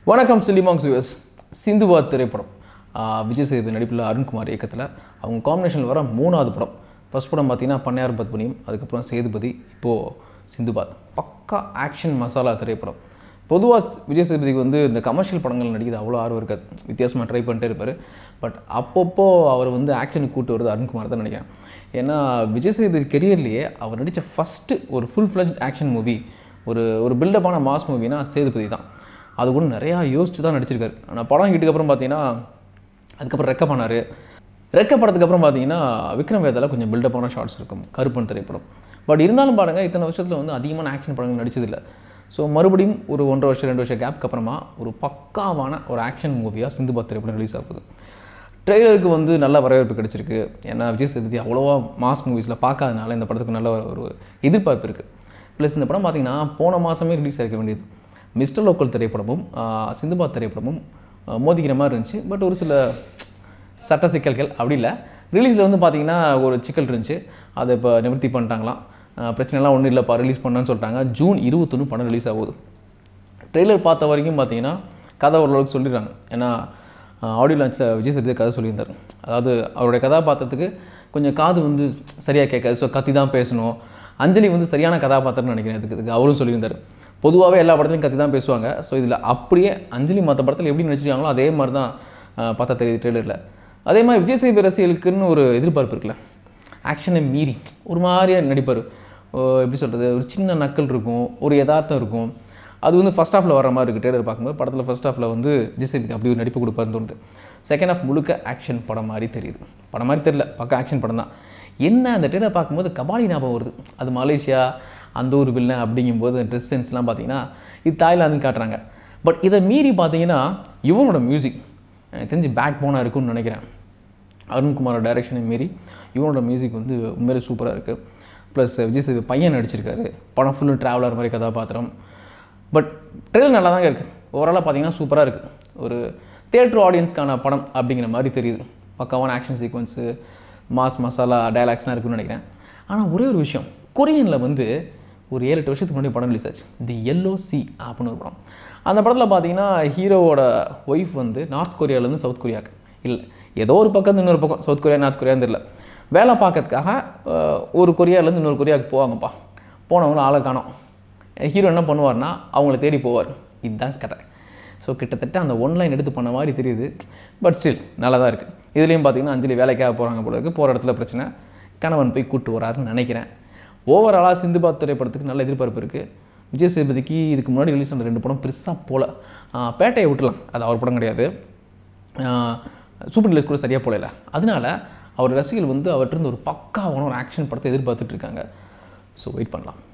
வணக்கம் சிலிமாங்ஸ் வியூவர்ஸ் சிந்துபாத் திரைப்படம் ஆஹ் விஜய் சேது நடிப்பில் அருண்குமார் இயக்கத்தில் அவங்க காம்பினேஷனில் வர மூணாவது படம் ஃபர்ஸ்ட் படம் பார்த்தீங்கன்னா பண்ணையார் பத்மனியும் அதுக்கப்புறம் சேதுபதி இப்போது சிந்துபாத் பக்கா ஆக்ஷன் மசாலா திரைப்படம் பொதுவாக விஜய் சேதுபதிக்கு வந்து இந்த கமர்ஷியல் படங்கள் நடிக்கிறது அவ்வளோ ஆர்வம் இருக்காது வித்தியாசமாக ட்ரை பண்ணிட்டே இருப்பார் பட் அப்பப்போ அவர் வந்து ஆக்ஷனுக்கு கூட்டு வருது அருண்குமார் தான் நினைக்கிறேன் ஏன்னா விஜய் சேதுபதி கெரியர்லேயே அவர் நடித்த ஃபஸ்ட்டு ஒரு ஃபுல் ஃப்ளஜ் ஆக்ஷன் மூவி ஒரு ஒரு பில்டப்பான மாஸ் மூவினா சேதுபதி தான் அது கூட நிறையா யோசிச்சு தான் நடிச்சிருக்காரு ஆனால் படம் ஹிட்டுக்கு அப்புறம் பார்த்தீங்கன்னா அதுக்கப்புறம் ரெக்க பண்ணார் ரெக்க படத்துக்கு அப்புறம் பார்த்தீங்கன்னா விக்ரம் வேதால கொஞ்சம் பில்டப்பான ஷார்ட்ஸ் இருக்கும் கருப்பன் திரைப்படம் பட் இருந்தாலும் பாருங்கள் இத்தனை வருஷத்தில் வந்து அதிகமான ஆக்ஷன் படங்கள் நடிச்சதில்லை ஸோ மறுபடியும் ஒரு ஒன்றரை வருஷம் ரெண்டு வருஷம் கேப்க்கு அப்புறமா ஒரு பக்காவான ஒரு ஆக்ஷன் மூவியாக சிந்துபாத் திரைப்படம் ரிலீஸ் ஆகுது ட்ரெய்லருக்கு வந்து நல்ல வரவேற்பு கிடைச்சிருக்கு ஏன்னா விஜய் சேதுபதி அவ்வளோவா மாஸ் மூவிஸில் பார்க்காதனால இந்த படத்துக்கு நல்ல ஒரு எதிர்பார்ப்பு இருக்குது ப்ளஸ் இந்த படம் பார்த்தீங்கன்னா போன மாதமே ரிலீஸ் ஆகிருக்க வேண்டியது மிஸ்டர் லோக்கல் திரைப்படமும் ஆஹ், சிந்துபாத் திரைப்படமும் ஆஹ், மோதிக்கிற மாதிரி இருந்துச்சு பட் ஒரு சில சட்ட சிக்கல்கள் அப்படி இல்லை ரிலீஸில் வந்து பார்த்தீங்கன்னா ஒரு சிக்கல் இருந்துச்சு அதை இப்போ நிவர்த்தி பண்ணிட்டாங்களாம் ஆஹ், பிரச்சனைலாம் ஒன்றும் இல்லைப்பா ரிலீஸ் பண்ணான்னு சொல்லிட்டாங்க ஜூன் இருபத்தொன்று படம் ரிலீஸ் ஆகுது ட்ரெய்லர் பார்த்த வரைக்கும் பார்த்தீங்கன்னா கதை ஓரளவுக்கு சொல்லிடுறாங்க ஏன்னா ஆடியோ லான்ச்சில் விஜய் சேதுபதி கதை சொல்லியிருந்தார் அதாவது அவருடைய கதாபாத்திரத்துக்கு கொஞ்சம் காது வந்து சரியாக கேட்காது ஸோ கத்தி தான் பேசணும் அஞ்சலி வந்து சரியான கதாபாத்திரம்னு நினைக்கிறேன் இதுக்கு இதுக்கு அவரும் சொல்லியிருந்தார் பொதுவாகவே எல்லா படத்துலையும் கத்தி தான் பேசுவாங்க ஸோ இதில் அப்படியே அஞ்சலி மற்ற படத்தில் எப்படி நடிச்சிருக்காங்களோ அதே மாதிரி தான் ஆஹ், பார்த்தா தெரியுது ட்ரெய்லரில் அதே மாதிரி விஜய் சேதுபதி ரசிகர்களுக்குன்னு ஒரு எதிர்பார்ப்பு இருக்குல்ல ஆக்ஷனை மீறி ஒரு மாதிரியாக நடிப்பார் எப்படி சொல்கிறது ஒரு சின்ன நக்கல் இருக்கும் ஒரு யதார்த்தம் இருக்கும் அது வந்து ஃபஸ்ட் ஹாஃபில் வர மாதிரி இருக்குது டேலர் பார்க்கும்போது படத்தில் ஃபஸ்ட் ஹாஃபில் வந்து ஜிசேபி அப்படி ஒரு நடிப்பு கொடுப்பாருன்னு தோணுது செகண்ட் ஹாஃப் முழுக்க ஆக்ஷன் படம் மாதிரி தெரியுது படம் மாதிரி தெரியல பக்கம் ஆக்ஷன் படம் தான் என்ன அந்த டேலர் பார்க்கும்போது கபாலி ஞாபகம் வருது அது மலேசியா அந்த ஒரு வில்லன் அப்படிங்கும்போது ட்ரெஸ் சென்ஸ்லாம் பார்த்தீங்கன்னா இது தாய்லாந்துன்னு காட்டுறாங்க பட் இதை மீறி பார்த்தீங்கன்னா இவனோட மியூசிக் எனக்கு தெரிஞ்சு பேக் போனாக இருக்கும்னு நினைக்கிறேன் அருண்குமாரோட டைரக்ஷனை மீறி இவனோட மியூசிக் வந்து உண்மையிலே சூப்பராக இருக்குது ப்ளஸ் விஜய் சேது பையன் நடிச்சிருக்காரு படம் ஃபுல்லும் ட்ராவலர் மாதிரி கதாபாத்திரம் பட் ட்ரெயிலர் நல்லா தாங்க இருக்குது ஓவராலாக பார்த்தீங்கன்னா சூப்பராக இருக்குது ஒரு தியேட்டர் ஆடியன்ஸ்க்கான படம் அப்படிங்கிற மாதிரி தெரியுது பக்காவான ஆக்ஷன் சீக்வன்ஸு மாஸ் மசாலா டயலாக்ஸ்லாம் இருக்குன்னு நினைக்கிறேன் ஆனால் ஒரே ஒரு விஷயம் கொரியனில் வந்து ஒரு ஏழு எட்டு வருஷத்துக்கு முன்னாடி படம் ரிலீஸ் ஆச்சு தி எல்லோ சி அப்படின்னு ஒரு படம் அந்த படத்தில் பார்த்தீங்கன்னா ஹீரோவோட ஒய்ஃப் வந்து நார்த் கொரியாவிலேருந்து சவுத் கொரியாவுக்கு இல்லை ஏதோ ஒரு பக்கம் இன்னொரு பக்கம் சவுத் கொரியா நார்த் கொரியான்னு தெரியல வேலை பார்க்கறதுக்காக அஹ், ஒரு கொரியாவிலேருந்து இன்னொரு கொரியாவுக்கு போவாங்கப்பா போனவங்களும் ஆளை காணோம் ஹீரோ என்ன பண்ணுவார்னா அவங்கள தேடி போவார் இதுதான் கதை ஸோ கிட்டத்தட்ட அந்த ஒன்லைன் எடுத்து பண்ண மாதிரி தெரியுது பட் ஸ்டில் நல்லா தான் இருக்குது இதுலேயும் பார்த்தீங்கன்னா அஞ்சலி வேலைக்காக போகிறாங்க போல இருக்குது போகிற இடத்துல பிரச்சனை கணவன் போய் கூட்டு வராருன்னு நினைக்கிறேன் ஓவராலாக சிந்துபாத் திரைப்படத்துக்கு நல்ல எதிர்பார்ப்பு இருக்குது விஜய் சேதுபதிக்கு இதுக்கு முன்னாடி ரிலீஸ் ஆன ரெண்டு படம் பெருசாக போல ஆஹ் பேட்டையை விட்டுலாம் அது அவர் படம் கிடையாது ஆஹ் சூப்பர் டீலர்ஸ் கூட சரியாக போகல அதனால அவர் ரசிகர்கள் வந்து அவர்கிட்ட இருந்து ஒரு பக்காவான ஒரு ஆக்ஷன் படத்தை எதிர்பார்த்துட்டு இருக்காங்க ஸோ வெயிட் பண்ணலாம்